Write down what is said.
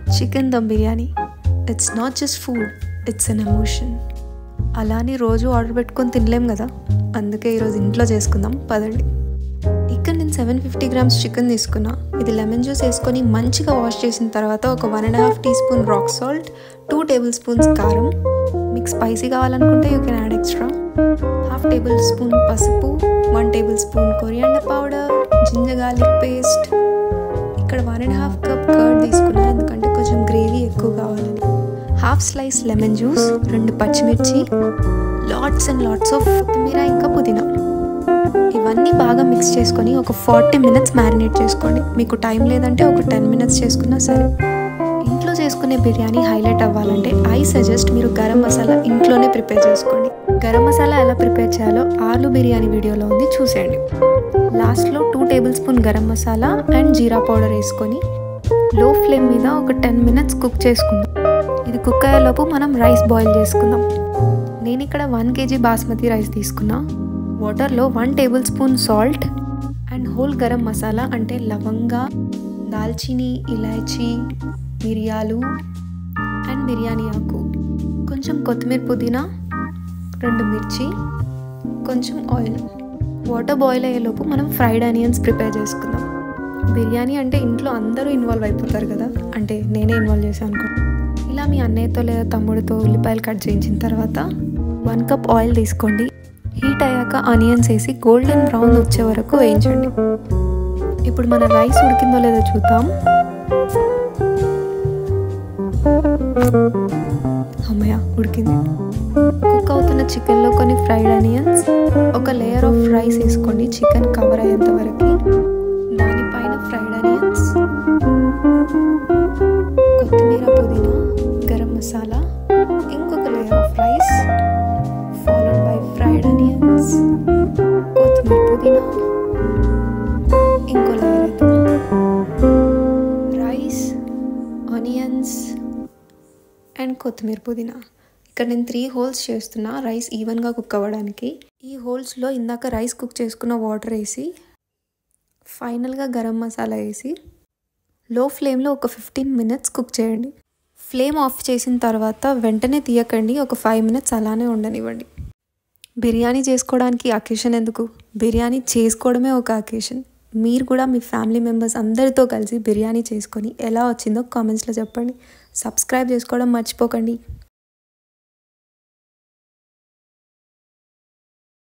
chicken dum biryani it's not just food it's an emotion అలానే రోజు order పెట్టుకొని తినలేం కదా అందుకే ఈరోజు ఇంట్లో చేసుకుందాం పదండి ఇక్కడ నేను సెవెన్ ఫిఫ్టీ గ్రామ్స్ చికెన్ తీసుకున్నా ఇది లెమన్ జ్యూస్ వేసుకొని మంచిగా వాష్ చేసిన తర్వాత ఒక one and half teaspoon rock salt two tablespoons కారం మీకు స్పైసీ కావాలనుకుంటే you can add extra half tablespoon పసుపు one tablespoon coriander powder ginger garlic paste ఇక్కడ one and half cup curd తీసుకున్నా ఎందుకంటే కొంచెం gravy ఎక్కువ కావాలని హాఫ్ స్లైస్ లెమన్ జ్యూస్ రెండు పచ్చిమిర్చి లాట్స్ అండ్ లాట్స్ ఆఫ్ కొత్తిమీర ఇంకా పుదీనా ఇవన్నీ బాగా మిక్స్ చేసుకొని ఒక ఫార్టీ మినిట్స్ మ్యారినేట్ చేసుకోండి మీకు టైం లేదంటే ఒక టెన్ మినిట్స్ చేసుకున్నా సరే ఇంట్లో చేసుకునే బిర్యానీ హైలైట్ అవ్వాలంటే ఐ సజెస్ట్ మీరు గరం మసాలా ఇంట్లోనే ప్రిపేర్ చేసుకోండి గరం మసాలా ఎలా ప్రిపేర్ చేయాలో ఆలు బిర్యానీ వీడియోలో ఉంది చూసేయండి లాస్ట్లో two tablespoon garam masala and jeera powder వేసుకొని లో ఫ్లేమ్ మీద ఒక టెన్ మినిట్స్ కుక్ చేసుకుందాం ఇది కుక్ అయ్యేలోపు మనం రైస్ బాయిల్ చేసుకుందాం నేను ఇక్కడ వన్ కేజీ బాస్మతి రైస్ తీసుకున్నా వాటర్లో one tablespoon salt and whole garam masala అంటే లవంగా దాల్చిని ఇలాచీ మిరియాలు అండ్ బిర్యానీ ఆకు కొంచెం కొత్తిమీర పుదీనా రెండు మిర్చి కొంచెం ఆయిల్ వాటర్ బాయిల్ అయ్యేలోపు మనం ఫ్రైడ్ ఆనియన్స్ ప్రిపేర్ చేసుకుందాం బిర్యానీ అంటే ఇంట్లో అందరూ ఇన్వాల్వ్ అయిపోతారు కదా అంటే నేనే ఇన్వాల్వ్ చేశాను అనుకో ఇలా మీ అన్నయ్యతో లేదా తమ్ముడితో ఉల్లిపాయలు కట్ చేయించిన తర్వాత వన్ కప్ ఆయిల్ తీసుకోండి హీట్ అయ్యాక ఆనియన్స్ వేసి గోల్డెన్ బ్రౌన్ వచ్చే వరకు వేయించండి ఇప్పుడు మన రైస్ ఉడికిందో లేదో చూద్దాం అమ్మయ్య ఉడికింది కుక్ అవుతున్న చికెన్లో కొన్ని ఫ్రైడ్ ఆనియన్స్ ఒక లేయర్ ఆఫ్ రైస్ వేసుకోండి చికెన్ కవర్ అయ్యేంత వరకు దానిపైన ఫ్రైడ్ ఆనియన్స్ కొత్తిమీర పుదీనా గరం మసాలా ఇంకొక layer of rice followed by fried onions కొత్తిమీర పుదీనా ఇంకో లేయర్ అయితే రైస్ ఆనియన్స్ అండ్ కొత్తిమీర పుదీనా ఇక్కడ నేను త్రీ హోల్స్ చేస్తున్నా రైస్ ఈవెన్గా కుక్ అవ్వడానికి ఈ హోల్స్లో ఇందాక రైస్ కుక్ చేసుకున్న వాటర్ వేసి ఫైనల్గా గరం మసాలా వేసి లో ఫ్లేమ్లో ఒక ఫిఫ్టీన్ మినిట్స్ కుక్ చేయండి ఫ్లేమ్ ఆఫ్ చేసిన తర్వాత వెంటనే తీయకండి ఒక ఫైవ్ మినిట్స్ అలానే ఉండనివ్వండి బిర్యానీ చేసుకోవడానికి అకేషన్ ఎందుకు బిర్యానీ చేసుకోవడమే ఒక అకేషన్ మీరు కూడా మీ ఫ్యామిలీ మెంబర్స్ అందరితో కలిసి బిర్యానీ చేసుకొని ఎలా వచ్చిందో కామెంట్స్లో చెప్పండి సబ్స్క్రైబ్ చేసుకోవడం మర్చిపోకండి